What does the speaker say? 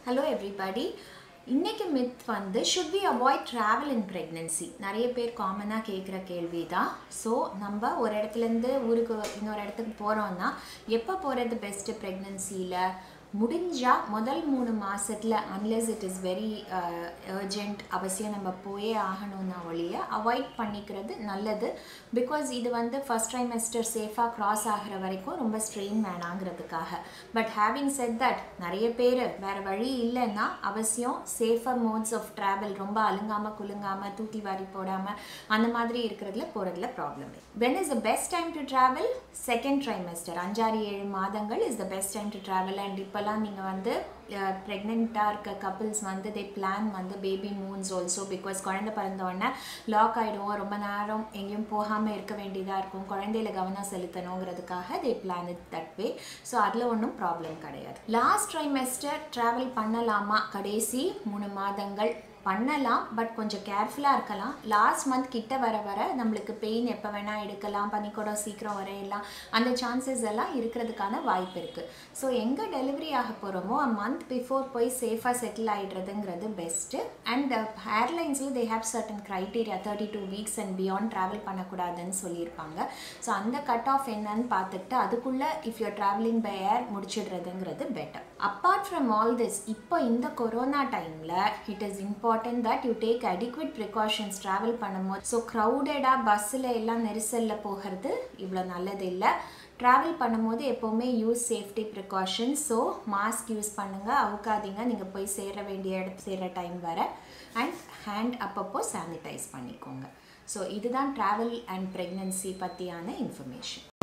hello everybody இன்னைக்கு myth வந்து should we avoid travel in pregnancy நிறைய பேர் காமனாக கேட்குற கேள்வி தான் ஸோ நம்ம ஒரு இடத்துலேருந்து ஊருக்கு இன்னொரு இடத்துக்கு போகிறோன்னா எப்போ போகிறது பெஸ்ட்டு ப்ரெக்னென்சியில் முடிஞ்சால் முதல் மூணு மாதத்தில் unless it is very urgent அவசியம் நம்ம போயே ஆகணும்னா ஒழிய அவாய்ட் பண்ணிக்கிறது நல்லது பிகாஸ் இது வந்து ஃபஸ்ட் ட்ரைமெஸ்டர் சேஃபாக க்ராஸ் ஆகிற வரைக்கும் ரொம்ப ஸ்ட்ரெயின் வேணாங்கிறதுக்காக பட் ஹேவிங் செட் தட் நிறைய பேர் வேறு வழி இல்லைன்னா அவசியம் சேஃபர் மோட்ஸ் ஆஃப் ட்ராவல் ரொம்ப அலுங்காமல் குலுங்காமல் தூக்கி வாரி போடாமல் அந்த மாதிரி இருக்கிறதுல போகிறதுல problem when is the best time to travel second trimester அஞ்சாறு ஏழு மாதங்கள் is the best time to travel and இப்போல்லாம் நீங்கள் வந்து ப்ரெக்னெண்ட்டாக இருக்க கப்புள்ஸ் வந்து தே பிளான் வந்து பேபி மூன்ஸ் ஆல்சோ பிகாஸ் குழந்தை பிறந்த உடனே லாக் ஆகிடுவோம் ரொம்ப நேரம் எங்கேயும் போகாமல் இருக்க வேண்டியதாக இருக்கும் குழந்தையில கவனம் செலுத்தணுங்கிறதுக்காக they plan it that way so அதில் ஒன்றும் ப்ராப்ளம் கிடையாது லாஸ்ட் ட்ரைமெஸ்டர் ட்ராவல் பண்ணலாமா கடைசி மூணு மாதங்கள் பண்ணலாம் பட் கொஞ்சம் கேர்ஃபுல்லாக இருக்கலாம் லாஸ்ட் மந்த் கிட்ட வர வர நம்மளுக்கு பெயின் எப்போ வேணால் எடுக்கலாம் பனிக்கூடம் சீக்கிரம் வரையலாம் அந்த சான்சஸ் எல்லாம் இருக்கிறதுக்கான வாய்ப்பு இருக்குது ஸோ எங்கே டெலிவரி ஆக போகிறோமோ அ மந்த் பிஃபோர் போய் சேஃபாக செட்டில் ஆகிடுறதுங்கிறது பெஸ்ட்டு அண்ட் ஏர்லைன்ஸில் they have certain criteria thirty two weeks and beyond travel பண்ணக்கூடாதுன்னு சொல்லியிருப்பாங்க ஸோ அந்த கட் ஆஃப் என்னன்னு பார்த்துட்டு அதுக்குள்ளே if your travelling by air முடிச்சிடுறதுங்கிறது better apart from all this இப்போ இந்த கொரோனா டைமில் it is important that you take adequate precautions travel பண்ணும்போது ஸோ க்ரௌடடாக பஸ்ஸில் எல்லாம் நெரிசலில் போகிறது இவ்வளோ நல்லது இல்லை ட்ராவல் பண்ணும்போது எப்போவுமே use safety precautions so mask use பண்ணுங்கள் அவுக்காதீங்க நீங்கள் போய் சேர வேண்டிய இடத்து சேர்கிற டைம் வர அண்ட் ஹேண்ட் அப்பப்போ சானிடைஸ் பண்ணிக்கோங்க ஸோ இதுதான் ட்ராவல் அண்ட் ப்ரெக்னென்சி பற்றியான இன்ஃபர்மேஷன்